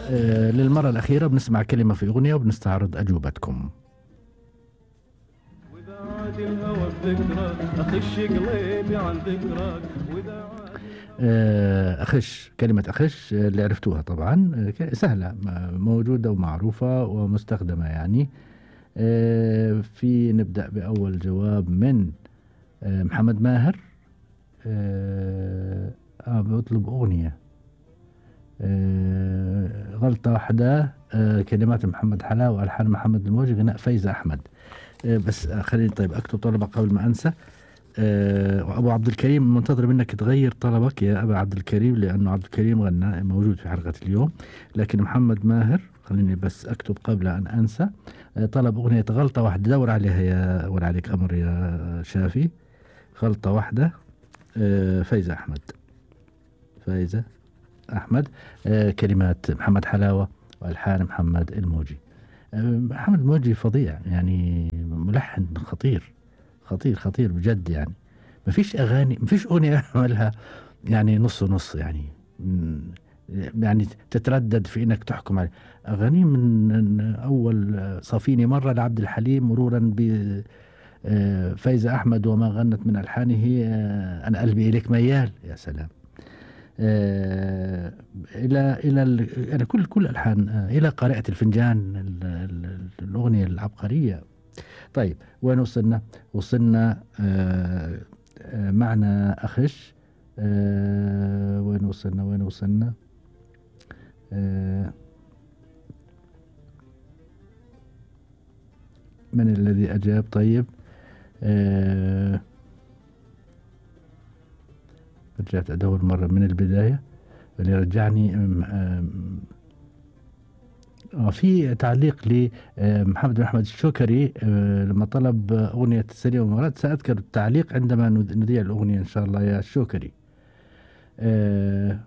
آه، للمرة الأخيرة بنسمع كلمة في أغنية وبنستعرض أجوبتكم آه، أخش كلمة أخش آه، اللي عرفتوها طبعا سهلة موجودة ومعروفة ومستخدمة يعني في نبدأ بأول جواب من محمد ماهر آه بطلب أغنية آه غلطة واحدة آه كلمات محمد حلا وألحان محمد الموجي غناء فايزة أحمد آه بس خليني طيب أكتب طلبة قبل ما أنسى آه وأبو عبد الكريم منتظر منك تغير طلبك يا أبا عبد الكريم لأنه عبد الكريم غنى موجود في حلقة اليوم لكن محمد ماهر خليني بس أكتب قبل أن أنسى آه طلب أغنية غلطة واحدة دور عليها يا ولا عليك أمر يا شافي غلطة واحدة آه، فايزة أحمد فايزة أحمد آه، كلمات محمد حلاوة وألحان محمد الموجي آه، محمد الموجي فظيع يعني ملحن خطير خطير خطير بجد يعني ما فيش أغاني ما فيش أغنية عملها يعني نص نص يعني يعني تتردد في انك تحكم عليه اغاني من اول صافيني مره لعبد الحليم مرورا ب آه، فايزة أحمد وما غنت من ألحانه آه، أنا قلبي إليك ميال يا سلام آه، إلى إلى يعني كل كل ألحان إلى قارئة الفنجان الأغنية العبقرية طيب وين وصلنا؟ وصلنا معنى أخش وين وصلنا وين وصلنا؟ من الذي أجاب طيب آه رجعت أدور مرة من البداية اللي رجعني آه في تعليق لمحمد بن أحمد الشوكري آه لما طلب أغنية سليم ومراد سأذكر التعليق عندما نذيع الأغنية إن شاء الله يا الشوكري آه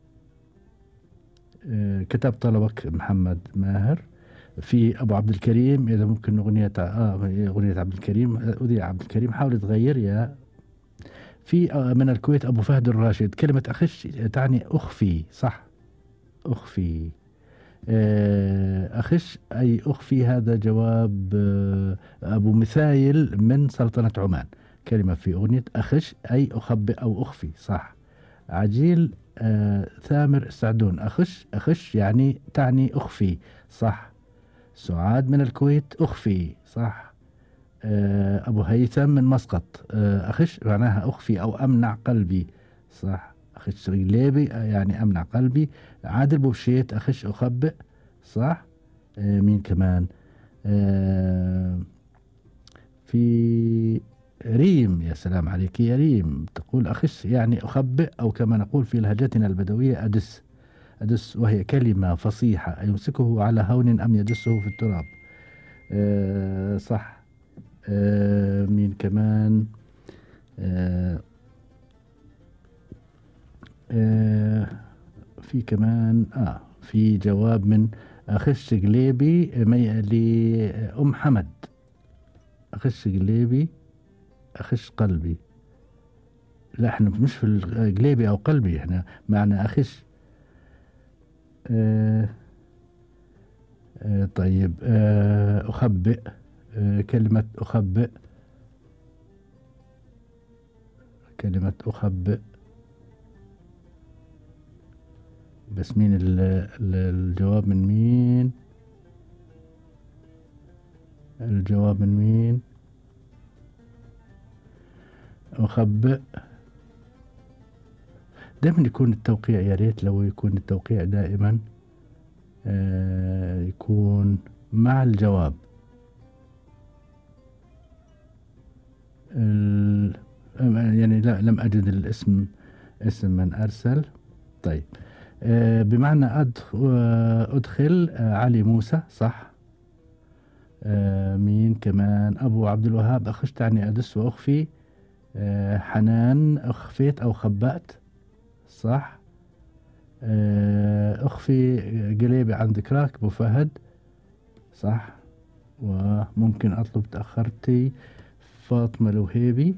آه كتب طلبك محمد ماهر في ابو عبد الكريم اذا ممكن اغنيه اه اغنيه عبد الكريم اذيع عبد الكريم حاول تغير يا في آه، من الكويت ابو فهد الراشد كلمه اخش تعني اخفي صح اخفي آه، أخش أي أخفي هذا جواب آه، أبو مثايل من سلطنة عمان كلمة في أغنية أخش أي أخبئ أو أخفي صح عجيل ثامر السعدون أخش أخش يعني تعني أخفي صح سعاد من الكويت أخفي صح آه، أبو هيثم من مسقط آه، أخش معناها أخفي أو أمنع قلبي صح أخش رجليبي آه، يعني أمنع قلبي عادل بوشيت أخش أخبئ صح مين كمان في ريم يا سلام عليك يا ريم تقول أخش يعني أخبئ أو كما نقول في لهجتنا البدوية أدس أدس وهي كلمة فصيحة أيمسكه على هون أم يدسه في التراب أه صح أه مين كمان أه أه في كمان آه في جواب من أخش قليبي لأم حمد أخش قليبي أخش قلبي لا احنا مش في قليبي أو قلبي احنا معنى أخش آه آه طيب آه أخبئ آه كلمة أخبئ كلمة أخبئ بس مين الجواب من مين الجواب من مين أخبئ دائما يكون التوقيع يا ريت لو يكون التوقيع دائما آه يكون مع الجواب يعني لا لم أجد الاسم اسم من أرسل طيب آه بمعنى أدخل آه علي موسى صح آه مين كمان أبو عبد الوهاب أخشت عني أدس وأخفي آه حنان أخفيت أو خبأت صح آه، أخفي قليبي عن ذكراك أبو فهد صح وممكن أطلب تأخرتي فاطمة الوهيبي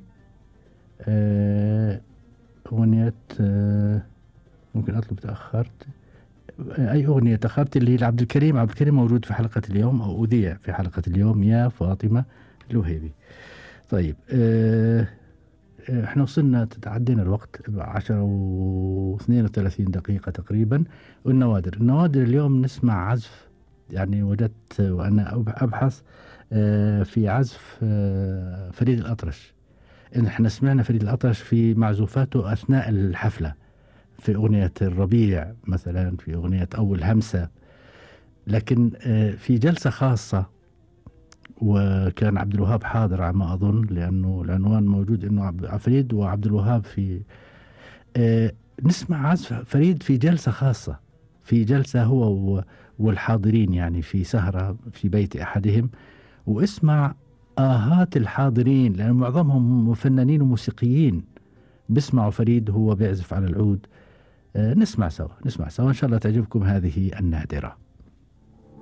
آه، أغنية آه، ممكن أطلب تأخرت اي اغنيه تاخرت اللي هي لعبد الكريم عبد الكريم موجود في حلقه اليوم او اذيع في حلقه اليوم يا فاطمه الوهيبي طيب آه احنا وصلنا تعدينا الوقت 10 و 32 دقيقه تقريبا والنوادر النوادر اليوم نسمع عزف يعني وجدت وانا ابحث آه في عزف آه فريد الاطرش إن احنا سمعنا فريد الأطرش في معزوفاته أثناء الحفلة في أغنية الربيع مثلا في أغنية أول همسة لكن في جلسة خاصة وكان عبد الوهاب حاضر على ما أظن لأنه العنوان موجود أنه فريد وعبد الوهاب في نسمع عزف فريد في جلسة خاصة في جلسة هو والحاضرين يعني في سهرة في بيت أحدهم واسمع آهات الحاضرين لأن معظمهم فنانين وموسيقيين بيسمعوا فريد وهو بيعزف على العود آه نسمع سوا نسمع سوا إن شاء الله تعجبكم هذه النادرة